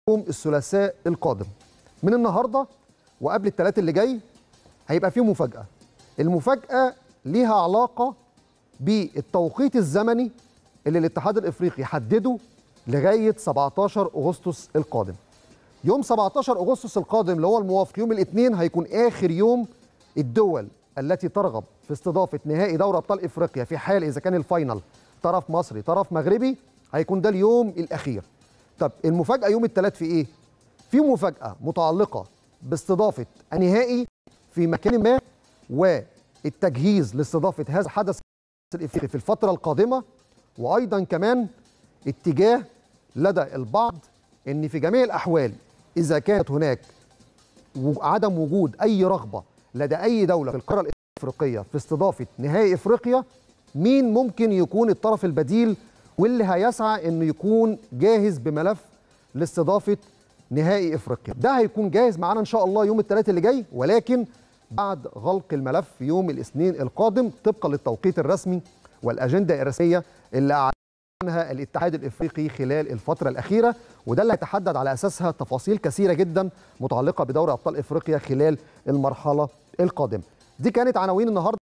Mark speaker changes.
Speaker 1: يوم الثلاثاء القادم من النهارده وقبل الثلاث اللي جاي هيبقى فيه مفاجاه المفاجاه ليها علاقه بالتوقيت الزمني اللي الاتحاد الافريقي حدده لغايه 17 اغسطس القادم يوم 17 اغسطس القادم اللي هو الموافق يوم الاثنين هيكون اخر يوم الدول التي ترغب في استضافه نهائي دوري ابطال افريقيا في حال اذا كان الفاينل طرف مصري طرف مغربي هيكون ده اليوم الاخير طب المفاجاه يوم الثلاث في ايه في مفاجاه متعلقه باستضافه النهائي في مكان ما والتجهيز لاستضافه هذا الحدث الافريقي في الفتره القادمه وايضا كمان اتجاه لدى البعض ان في جميع الاحوال اذا كانت هناك عدم وجود اي رغبه لدى اي دوله في القاره الافريقيه في استضافه نهائي افريقيا مين ممكن يكون الطرف البديل واللي هيسعى انه يكون جاهز بملف لاستضافه نهائي افريقيا ده هيكون جاهز معانا ان شاء الله يوم الثلاث اللي جاي ولكن بعد غلق الملف يوم الاثنين القادم طبقا للتوقيت الرسمي والاجنده الرسميه اللي اعلنها الاتحاد الافريقي خلال الفتره الاخيره وده اللي هيتحدد على اساسها تفاصيل كثيره جدا متعلقه بدوري ابطال افريقيا خلال المرحله القادمه دي كانت عناوين النهارده